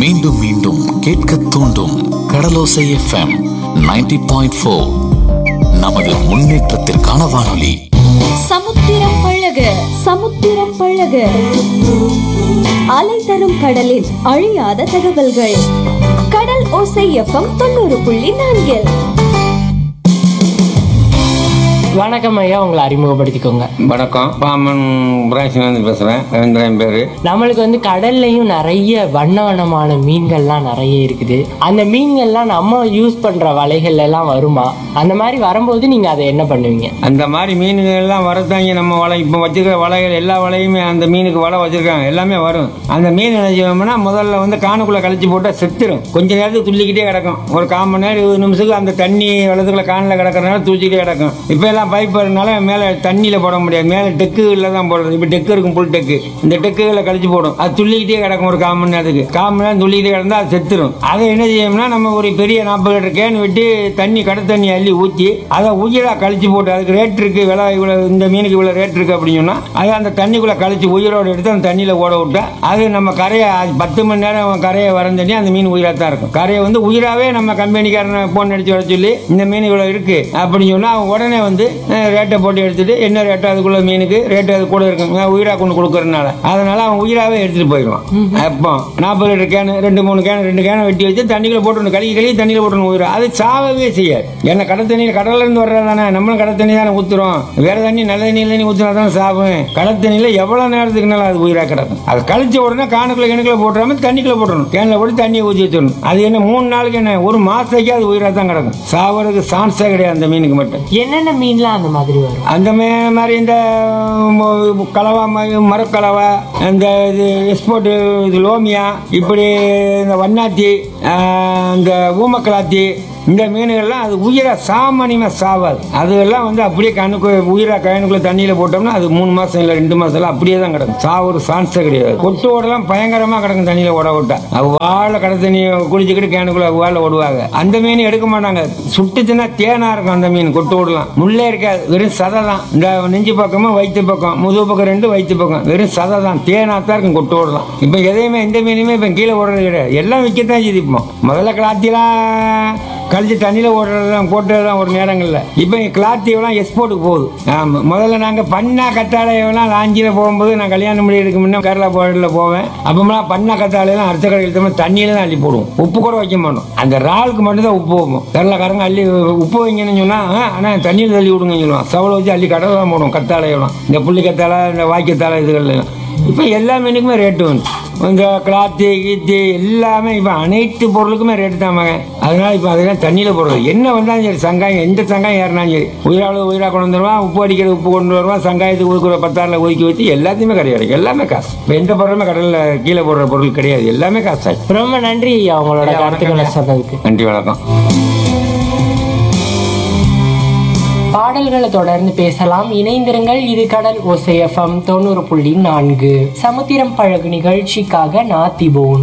மீண்டும் மீண்டும் கேட்க தூண்டும் கடலோசை எஃப்எம் 90.4 பாயிண்ட் ஃபோர் நமது முன்னேற்றத்திற்கான வானொலி சமுத்திரம் பழக சமுத்திரம் பழக அலை தரும் கடலின் அழியாத தகவல்கள் கடல் ஓசை எஃப்எம் தொண்ணூறு புள்ளி நான்கில் வணக்கம் ஐயா உங்களை அறிமுகப்படுத்திக்கோங்க வணக்கம் பாமன் பிரான்சிலேருந்து பேசுகிறேன் ரவீந்திரன் பேர் நம்மளுக்கு வந்து கடல்லையும் நிறைய வண்ண வண்ணமான மீன்கள்லாம் நிறைய இருக்குது அந்த மீன்கள்லாம் நம்ம யூஸ் பண்ற வலைகள்ல எல்லாம் வருமா அந்த மாதிரி வரும்போது நீங்க அதை என்ன பண்ணுவீங்க அந்த மாதிரி மீனுகள் எல்லாம் வரத்தாங்க நம்ம வலை இப்போ வச்சிருக்கிற வலைகள் எல்லா வலையுமே அந்த மீனுக்கு வலை வச்சிருக்காங்க எல்லாமே வரும் அந்த மீன் என்ன செய்வோம்னா முதல்ல வந்து காணுக்குள்ளே கழிச்சு போட்டால் செத்துரும் கொஞ்ச நேரத்துக்கு துள்ளிக்கிட்டே கிடக்கும் ஒரு கால் மணி நேரம் இருபது நிமிஷத்துக்கு அந்த தண்ணி வெள்ளத்துக்குள்ள காணில் கிடக்கிறனால தூச்சிக்கிட்டே கிடக்கும் இப்போ எல்லாம் பைப் வரனால மேலே தண்ணியில் போட முடியாது மேலே டெக்குகளில் தான் போடுறது இப்போ டெக்கு இருக்கும் புல் டெக்கு இந்த டெக்குகளை கழிச்சு போடும் அது துள்ளிக்கிட்டே கிடக்கும் ஒரு கால் மணி நேரத்துக்கு கால் மணி நேரம் துள்ளிக்கிட்டே கிடந்தா அது செத்துரும் அதை என்ன செய்யணும்னா நம்ம ஒரு பெரிய நாற்பது லிட்டர் கேன் விட்டு தண்ணி கடை தண்ணி அள்ளி ஊற்றி அதை உயிராக கழிச்சு போட்டு அதுக்கு ரேட் இருக்கு விலை இவ்வளோ இந்த மீனுக்கு இவ்வளோ ரேட் இருக்கு அப்படின்னு சொன்னா அதை அந்த தண்ணிக்குள்ளே கழிச்சு உயிரோடு எடுத்து அந்த தண்ணியில் ஓட விட்டா அது நம்ம கரையை அது பத்து மணி நேரம் கரையை வரந்தண்ணி அந்த மீன் உயிராக தான் இருக்கும் கரையை வந்து உயிராகவே நம்ம கம்பெனிக்காரனை போன் அடிச்சு வர சொல்லி இந்த மீன் இவ்வளோ இருக்கு அப்படின்னு சொன்னா அவன் உடனே வந்து அஹ், ரேட்டை போட்டு எடுத்துட்டு என்ன ரேட்டோ அதுக்குள்ள மீனுக்கு ரேட்டு அது கூட இருக்கும் உயிராக கொண்டு கொடுக்கறதுனால அதனால அவன் உயிராகவே எடுத்துட்டு போயிடுவான் அப்போ நாற்பது லிட்டர் கேனு ரெண்டு மூணு கேனு ரெண்டு கேனை வெட்டி வச்சு தண்ணிக்குள்ள போட்டுருணும் கழுவி கழுவி தண்ணியில் போட்டுருணும் உயிரை அது சாவவே செய்யாது ஏன்னா கடல் தண்ணி கடல்ல இருந்து வர்றது தானே நம்மளும் கடல் தண்ணி தானே ஊத்துறோம் வேற தண்ணி நல்ல தண்ணியில் தண்ணி ஊற்றினா தான் சாவும் கடல் தண்ணியில் எவ்வளோ நேரத்துக்கு நாள் அது உயிராக கிடக்கும் அது கழிச்ச உடனே காணுக்குள்ள கிணக்குள்ள போட்டுறாம தண்ணிக்குள்ள போட்டுறணும் கேனில் போட்டு தண்ணியை ஊற்றி வச்சிடணும் அது என்ன மூணு நாளுக்கு என்ன ஒரு மாசத்துக்கு அது உயிராக தான் கிடக்கும் சாவறதுக்கு சான்ஸே கிடையாது அந்த மீனுக்கு மட்டும் என்னென்ன மீன்லாம் அந்த மாதிரி வரும் அந்த மே- மாதிரி இந்த ம- கலவா ம- மரக்கலவை இந்த இது எக்ஸ்போர்ட் இது லோமியா இப்படி இந்த வண்ணாத்தி ஆஹ், இந்த ஊமக்கலாத்தி இந்த மீனுகள்லாம் அது உயிரை சாமானியமாக சாவாது அதுகெல்லாம் வந்து அப்படியே கண்ணுக்கு உயிரை கயனுக்குள்ள தண்ணியில் போட்டோம்னா அது மூணு மாதம் இல்லை ரெண்டு மாதம் எல்லாம் அப்படியே தான் கிடக்கும் சாவுற சான்ஸே கிடையாது கொட்டு ஓடலாம் பயங்கரமாக கிடக்கும் தண்ணியில் ஓட விட்டா அது வாழை கடை தண்ணி குளிச்சுக்கிட்டு கேனுக்குள்ள வாழை ஓடுவாங்க அந்த மீன் எடுக்க மாட்டாங்க சுட்டுச்சுன்னா தேனா இருக்கும் அந்த மீன் கொட்டு ஓடலாம் முள்ளே இருக்காது வெறும் சதை தான் இந்த நெஞ்சு பக்கமும் வயிற்று பக்கம் முதுகு பக்கம் ரெண்டு வயிற்று பக்கம் வெறும் சதை தான் தேனா தான் இருக்கும் கொட்டு ஓடலாம் இப்போ எதையுமே எந்த மீனுமே இப்போ கீழே ஓடுறது கிடையாது எல்லாம் விற்கத்தான் செய்து இப்போ முதல்ல கிளாத்திலாம் கழிச்சு தண்ணியில் ஓடுறது தான் போட்டது தான் ஒரு நேரங்களில் இப்போ கிளாத்தியெல்லாம் எக்ஸ்போர்ட்டுக்கு போகுது ஆமாம் முதல்ல நாங்கள் பண்ணா கத்தாழையெல்லாம் லாஞ்சியில் போகும்போது நான் கல்யாணம் முடியறதுக்கு முன்னே கேரளா போர்டில் போவேன் அப்போலாம் பண்ணா கத்தாழையெல்லாம் அரிச்ச கடையில் தவிர தண்ணியில தான் அள்ளி போடுவோம் உப்பு கூட வைக்க மாட்டோம் அந்த இறாலுக்கு மட்டும் தான் உப்பு வைப்போம் கேரளாக்காரங்க அள்ளி உப்பு வைங்கன்னு சொன்னால் ஆனால் தண்ணியில் தள்ளி விடுங்கன்னு சொல்லுவான் சவலை வச்சு அள்ளி கடலை தான் போடுவோம் கத்தாழையெல்லாம் இந்த புள்ளி கத்தாழை இந்த வாய்க்கத்தாழை இதுகள்லாம் இப்போ எல்லா மீனுக்குமே ரேட்டு வந்து இந்த கிளாத்து கீத்து எல்லாமே இப்போ அனைத்து பொருளுக்குமே ரேட்டு தான் மகன் அதனால இப்போ அதெல்லாம் தண்ணியில் போடுறது என்ன வந்தாலும் சரி சங்காயம் எந்த சங்காயம் ஏறினாலும் சரி உயிராளு உயிராக கொண்டு வந்துடுவான் உப்பு அடிக்கிற உப்பு கொண்டு வருவான் சங்காயத்துக்கு ஒதுக்குற பத்தாரில் ஒதுக்கி வச்சு எல்லாத்தையுமே கிடையாது எல்லாமே காசு இப்போ எந்த பொருளுமே கடலில் கீழே போடுற பொருள் கிடையாது எல்லாமே காசு ஆச்சு ரொம்ப நன்றி ஐயா உங்களோட ஐயா, கருத்துக்களை வணக்கம். சொன்னதுக்கு நன்றி வணக்கம் பாடல்களை தொடர்ந்து பேசலாம் இணைந்திருங்கள் இது கடல் ஓசைஎஃப்எம் தொண்ணூறு புள்ளி நான்கு சமுத்திரம் பழகு நிகழ்ச்சிக்காக நாத்திபோன்